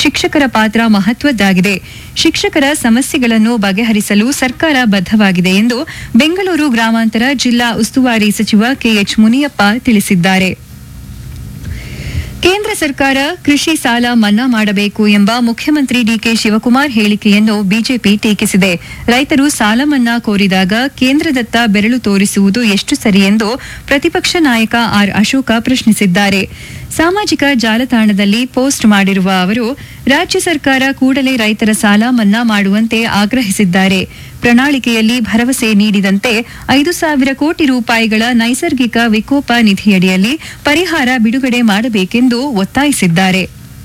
ಶಿಕ್ಷಕರ ಪಾತ್ರ ಮಹತ್ವದ್ದಾಗಿದೆ ಶಿಕ್ಷಕರ ಸಮಸ್ಯೆಗಳನ್ನು ಬಗೆಹರಿಸಲು ಸರ್ಕಾರ ಬದ್ಧವಾಗಿದೆ ಎಂದು ಬೆಂಗಳೂರು ಗ್ರಾಮಾಂತರ ಜಿಲ್ಲಾ ಉಸ್ತುವಾರಿ ಸಚಿವ ಕೆಎಚ್ ಮುನಿಯಪ್ಪ ತಿಳಿಸಿದ್ದಾರೆ ಕೇಂದ್ರ ಸರ್ಕಾರ ಕೃಷಿ ಸಾಲ ಮನ್ನಾ ಮಾಡಬೇಕು ಎಂಬ ಮುಖ್ಯಮಂತ್ರಿ ಡಿಕೆ ಶಿವಕುಮಾರ್ ಹೇಳಿಕೆಯನ್ನು ಬಿಜೆಪಿ ಟೀಕಿಸಿದೆ ರೈತರು ಸಾಲ ಮನ್ನಾ ಕೋರಿದಾಗ ಕೇಂದ್ರದತ್ತ ಬೆರಳು ತೋರಿಸುವುದು ಎಷ್ಟು ಸರಿ ಎಂದು ಪ್ರತಿಪಕ್ಷ ನಾಯಕ ಆರ್ ಅಶೋಕ ಪ್ರಶ್ನಿಸಿದ್ದಾರೆ ಸಾಮಾಜಿಕ ಜಾಲತಾಣದಲ್ಲಿ ಪೋಸ್ಟ್ ಮಾಡಿರುವ ಅವರು ರಾಜ್ಯ ಸರ್ಕಾರ ಕೂಡಲೇ ರೈತರ ಸಾಲ ಮನ್ನಾ ಮಾಡುವಂತೆ ಆಗ್ರಹಿಸಿದ್ದಾರೆ ಪ್ರಣಾಳಿಕೆಯಲ್ಲಿ ಭರವಸೆ ನೀಡಿದಂತೆ ಐದು ಸಾವಿರ ಕೋಟಿ ರೂಪಾಯಿಗಳ ನೈಸರ್ಗಿಕ ವಿಕೋಪ ನಿಧಿಯಡಿಯಲ್ಲಿ ಪರಿಹಾರ ಬಿಡುಗಡೆ ಮಾಡಬೇಕೆಂದು ಒತ್ತಾಯಿಸಿದ್ದಾರೆ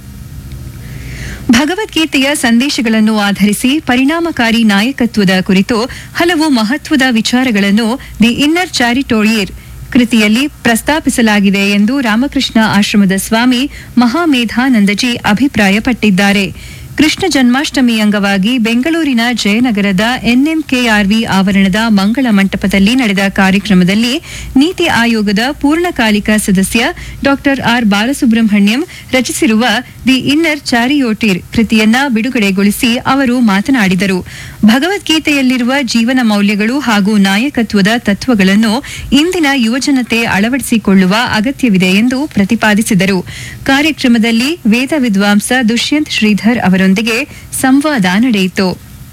ಭಗವದ್ಗೀತೆಯ ಸಂದೇಶಗಳನ್ನು ಆಧರಿಸಿ ಪರಿಣಾಮಕಾರಿ ನಾಯಕತ್ವದ ಕುರಿತು ಹಲವು ಮಹತ್ವದ ವಿಚಾರಗಳನ್ನು ದಿ ಇನ್ನರ್ ಚಾರಿಟೋರಿಯರ್ ಕೃತಿಯಲ್ಲಿ ಪ್ರಸ್ತಾಪಿಸಲಾಗಿದೆ ಎಂದು ರಾಮಕೃಷ್ಣ ಆಶ್ರಮದ ಸ್ವಾಮಿ ಮಹಾಮೇಧಾನಂದಜಿ ಅಭಿಪ್ರಾಯಪಟ್ಟಿದ್ದಾರೆ ಕೃಷ್ಣ ಜನ್ಮಾಷ್ಟಮಿ ಅಂಗವಾಗಿ ಬೆಂಗಳೂರಿನ ಜಯನಗರದ ಎನ್ಎಂಕೆಆರ್ವಿ ಆವರಣದ ಮಂಗಳ ಮಂಟಪದಲ್ಲಿ ನಡೆದ ಕಾರ್ಯಕ್ರಮದಲ್ಲಿ ನೀತಿ ಆಯೋಗದ ಪೂರ್ಣಕಾಲಿಕ ಸದಸ್ಯ ಡಾ ಆರ್ ಬಾಲಸುಬ್ರಹ್ಮಣ್ಯಂ ರಚಿಸಿರುವ ದಿ ಇನ್ನರ್ ಚಾರಿಯೋಟಿರ್ ಕೃತಿಯನ್ನ ಬಿಡುಗಡೆಗೊಳಿಸಿ ಅವರು ಮಾತನಾಡಿದರು ಭಗವದ್ಗೀತೆಯಲ್ಲಿರುವ ಜೀವನ ಮೌಲ್ಯಗಳು ಹಾಗೂ ನಾಯಕತ್ವದ ತತ್ವಗಳನ್ನು ಇಂದಿನ ಯುವಜನತೆ ಅಳವಡಿಸಿಕೊಳ್ಳುವ ಅಗತ್ಯವಿದೆ ಎಂದು ಪ್ರತಿಪಾದಿಸಿದರು ಕಾರ್ಯಕ್ರಮದಲ್ಲಿ ವೇದ ವಿದ್ವಾಂಸ ದುಷ್ಯಂತ್ ಶ್ರೀಧರ್ ಅವರೊಂದಿಗೆ ಸಂವಾದ ನಡೆಯಿತು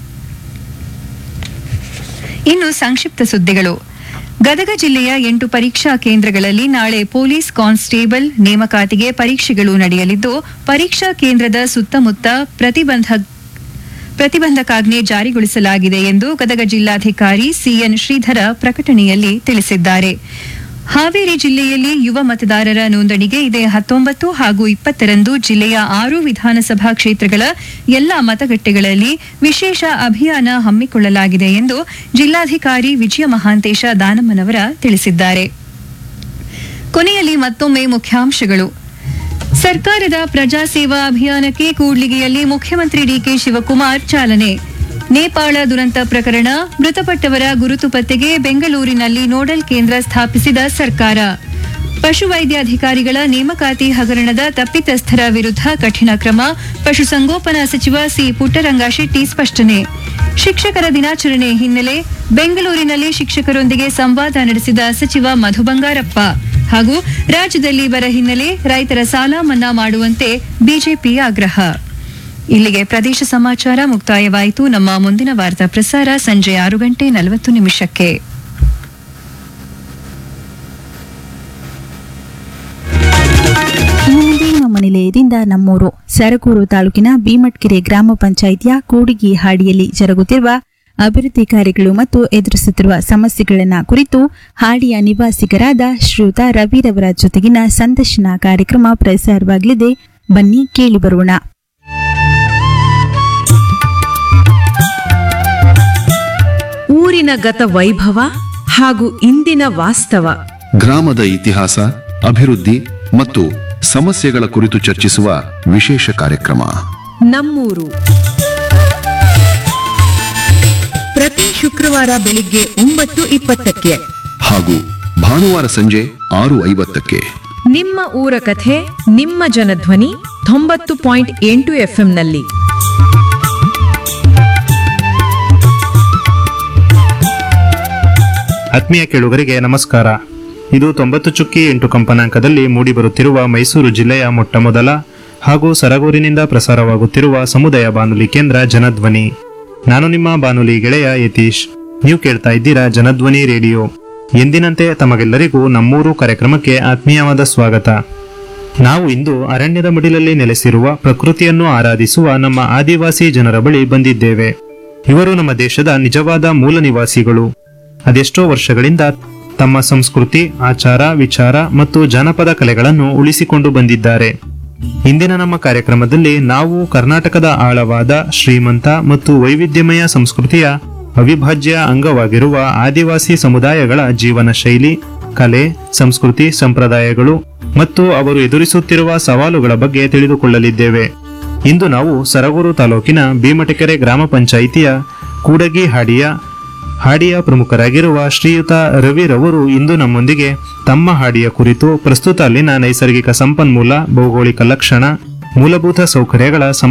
ಇನ್ನು ಸಂಕ್ಷಿಪ್ತ ಸುದ್ದಿಗಳು ಗದಗ ಜಿಲ್ಲೆಯ ಎಂಟು ಪರೀಕ್ಷಾ ಕೇಂದ್ರಗಳಲ್ಲಿ ನಾಳೆ ಪೊಲೀಸ್ ಕಾನ್ಸ್ಟೇಬಲ್ ನೇಮಕಾತಿಗೆ ಪರೀಕ್ಷೆಗಳು ನಡೆಯಲಿದ್ದು ಪರೀಕ್ಷಾ ಕೇಂದ್ರದ ಸುತ್ತಮುತ್ತ ಪ್ರತಿಬಂಧ ಪ್ರತಿಬಂಧಕಾಜ್ಞೆ ಜಾರಿಗೊಳಿಸಲಾಗಿದೆ ಎಂದು ಗದಗ ಜಿಲ್ಲಾಧಿಕಾರಿ ಸಿಎನ್ ಶ್ರೀಧರ ಪ್ರಕಟಣೆಯಲ್ಲಿ ತಿಳಿಸಿದ್ದಾರೆ ಹಾವೇರಿ ಜಿಲ್ಲೆಯಲ್ಲಿ ಯುವ ಮತದಾರರ ನೋಂದಣಿಗೆ ಇದೇ ಹತ್ತೊಂಬತ್ತು ಹಾಗೂ ಇಪ್ಪತ್ತರಂದು ಜಿಲ್ಲೆಯ ಆರು ವಿಧಾನಸಭಾ ಕ್ಷೇತ್ರಗಳ ಎಲ್ಲಾ ಮತಗಟ್ಟೆಗಳಲ್ಲಿ ವಿಶೇಷ ಅಭಿಯಾನ ಹಮ್ಮಿಕೊಳ್ಳಲಾಗಿದೆ ಎಂದು ಜಿಲ್ಲಾಧಿಕಾರಿ ವಿಜಯ ಮಹಾಂತೇಶ ದಾನಮ್ಮನವರ ತಿಳಿಸಿದ್ದಾರೆ ಕೊನೆಯಲ್ಲಿ ಮತ್ತೊಮ್ಮೆ ಮುಖ್ಯಾಂಶಗಳು ಸರ್ಕಾರದ ಪ್ರಜಾ ಸೇವಾ ಅಭಿಯಾನಕ್ಕೆ ಕೂಡ್ಲಿಗಿಯಲ್ಲಿ ಮುಖ್ಯಮಂತ್ರಿ ಡಿಕೆ ಶಿವಕುಮಾರ್ ಚಾಲನೆ ನೇಪಾಳ ದುರಂತ ಪ್ರಕರಣ ಮೃತಪಟ್ಟವರ ಗುರುತು ಪತ್ತೆಗೆ ಬೆಂಗಳೂರಿನಲ್ಲಿ ನೋಡಲ್ ಕೇಂದ್ರ ಸ್ಥಾಪಿಸಿದ ಸರ್ಕಾರ ಪಶುವೈದ್ಯಾಧಿಕಾರಿಗಳ ನೇಮಕಾತಿ ಹಗರಣದ ತಪ್ಪಿತಸ್ಥರ ವಿರುದ್ಧ ಕಠಿಣ ಕ್ರಮ ಪಶುಸಂಗೋಪನಾ ಸಚಿವ ಸಿ ಪುಟ್ಟರಂಗ ಶೆಟ್ಟಿ ಸ್ಪಷ್ಟನೆ ಶಿಕ್ಷಕರ ದಿನಾಚರಣೆ ಹಿನ್ನೆಲೆ ಬೆಂಗಳೂರಿನಲ್ಲಿ ಶಿಕ್ಷಕರೊಂದಿಗೆ ಸಂವಾದ ನಡೆಸಿದ ಸಚಿವ ಮಧು ಬಂಗಾರಪ್ಪ ಹಾಗೂ ರಾಜ್ಯದಲ್ಲಿ ಬರ ಹಿನ್ನೆಲೆ ರೈತರ ಸಾಲ ಮನ್ನಾ ಮಾಡುವಂತೆ ಬಿಜೆಪಿ ಆಗ್ರಹ ಇಲ್ಲಿಗೆ ಪ್ರದೇಶ ಸಮಾಚಾರ ಮುಕ್ತಾಯವಾಯಿತು ನಮ್ಮ ಮುಂದಿನ ವಾರ್ತಾ ಪ್ರಸಾರ ಸಂಜೆ ಆರು ಗಂಟೆ ನಲವತ್ತು ನಿಮಿಷಕ್ಕೆ ಇನ್ನು ಮುಂದೆ ನಮ್ಮ ನಿಲಯದಿಂದ ನಮ್ಮೂರು ಸರಗೂರು ತಾಲೂಕಿನ ಭೀಮಟ್ಕೆರೆ ಗ್ರಾಮ ಪಂಚಾಯಿತಿಯ ಕೂಡಿಗಿ ಹಾಡಿಯಲ್ಲಿ ಜರುಗುತ್ತಿರುವ ಅಭಿವೃದ್ಧಿ ಕಾರ್ಯಗಳು ಮತ್ತು ಎದುರಿಸುತ್ತಿರುವ ಸಮಸ್ಯೆಗಳನ್ನ ಕುರಿತು ಹಾಡಿಯ ನಿವಾಸಿಗರಾದ ಶ್ರೀಯುತ ರವಿರವರ ಜೊತೆಗಿನ ಸಂದರ್ಶನ ಕಾರ್ಯಕ್ರಮ ಪ್ರಸಾರವಾಗಲಿದೆ ಬನ್ನಿ ಕೇಳಿ ಬರೋಣ ಊರಿನ ಗತ ವೈಭವ ಹಾಗೂ ಇಂದಿನ ವಾಸ್ತವ ಗ್ರಾಮದ ಇತಿಹಾಸ ಅಭಿವೃದ್ಧಿ ಮತ್ತು ಸಮಸ್ಯೆಗಳ ಕುರಿತು ಚರ್ಚಿಸುವ ವಿಶೇಷ ಕಾರ್ಯಕ್ರಮ ನಮ್ಮೂರು ಪ್ರತಿ ಶುಕ್ರವಾರ ಬೆಳಿಗ್ಗೆ ಒಂಬತ್ತು ಇಪ್ಪತ್ತಕ್ಕೆ ಹಾಗೂ ಭಾನುವಾರ ಸಂಜೆ ಆರು ಐವತ್ತಕ್ಕೆ ನಿಮ್ಮ ಊರ ಕಥೆ ನಿಮ್ಮ ಜನಧ್ವನಿ ತೊಂಬತ್ತು ಪಾಯಿಂಟ್ ಎಂಟು ಎಫ್ಎಂನಲ್ಲಿ ಆತ್ಮೀಯ ಕೇಳುಗರಿಗೆ ನಮಸ್ಕಾರ ಇದು ತೊಂಬತ್ತು ಚುಕ್ಕಿ ಎಂಟು ಕಂಪನಾಂಕದಲ್ಲಿ ಮೂಡಿಬರುತ್ತಿರುವ ಮೈಸೂರು ಜಿಲ್ಲೆಯ ಮೊಟ್ಟಮೊದಲ ಹಾಗೂ ಸರಗೂರಿನಿಂದ ಪ್ರಸಾರವಾಗುತ್ತಿರುವ ಸಮುದಾಯ ಬಾನುಲಿ ಕೇಂದ್ರ ಜನಧ್ವನಿ ನಾನು ನಿಮ್ಮ ಬಾನುಲಿ ಗೆಳೆಯ ಯತೀಶ್ ನೀವು ಕೇಳ್ತಾ ಇದ್ದೀರಾ ಜನಧ್ವನಿ ರೇಡಿಯೋ ಎಂದಿನಂತೆ ತಮಗೆಲ್ಲರಿಗೂ ನಮ್ಮೂರು ಕಾರ್ಯಕ್ರಮಕ್ಕೆ ಆತ್ಮೀಯವಾದ ಸ್ವಾಗತ ನಾವು ಇಂದು ಅರಣ್ಯದ ಮಡಿಲಲ್ಲಿ ನೆಲೆಸಿರುವ ಪ್ರಕೃತಿಯನ್ನು ಆರಾಧಿಸುವ ನಮ್ಮ ಆದಿವಾಸಿ ಜನರ ಬಳಿ ಬಂದಿದ್ದೇವೆ ಇವರು ನಮ್ಮ ದೇಶದ ನಿಜವಾದ ಮೂಲ ನಿವಾಸಿಗಳು ಅದೆಷ್ಟೋ ವರ್ಷಗಳಿಂದ ತಮ್ಮ ಸಂಸ್ಕೃತಿ ಆಚಾರ ವಿಚಾರ ಮತ್ತು ಜಾನಪದ ಕಲೆಗಳನ್ನು ಉಳಿಸಿಕೊಂಡು ಬಂದಿದ್ದಾರೆ ಇಂದಿನ ನಮ್ಮ ಕಾರ್ಯಕ್ರಮದಲ್ಲಿ ನಾವು ಕರ್ನಾಟಕದ ಆಳವಾದ ಶ್ರೀಮಂತ ಮತ್ತು ವೈವಿಧ್ಯಮಯ ಸಂಸ್ಕೃತಿಯ ಅವಿಭಾಜ್ಯ ಅಂಗವಾಗಿರುವ ಆದಿವಾಸಿ ಸಮುದಾಯಗಳ ಜೀವನ ಶೈಲಿ ಕಲೆ ಸಂಸ್ಕೃತಿ ಸಂಪ್ರದಾಯಗಳು ಮತ್ತು ಅವರು ಎದುರಿಸುತ್ತಿರುವ ಸವಾಲುಗಳ ಬಗ್ಗೆ ತಿಳಿದುಕೊಳ್ಳಲಿದ್ದೇವೆ ಇಂದು ನಾವು ಸರಗೂರು ತಾಲೂಕಿನ ಭೀಮಟಕೆರೆ ಗ್ರಾಮ ಪಂಚಾಯಿತಿಯ ಕೂಡಗಿ ಹಾಡಿಯ ಹಾಡಿಯ ಪ್ರಮುಖರಾಗಿರುವ ಶ್ರೀಯುತ ರವಿರವರು ಇಂದು ನಮ್ಮೊಂದಿಗೆ ತಮ್ಮ ಹಾಡಿಯ ಕುರಿತು ಪ್ರಸ್ತುತ ಅಲ್ಲಿನ ನೈಸರ್ಗಿಕ ಸಂಪನ್ಮೂಲ ಭೌಗೋಳಿಕ ಲಕ್ಷಣ ಮೂಲಭೂತ ಸೌಕರ್ಯಗಳ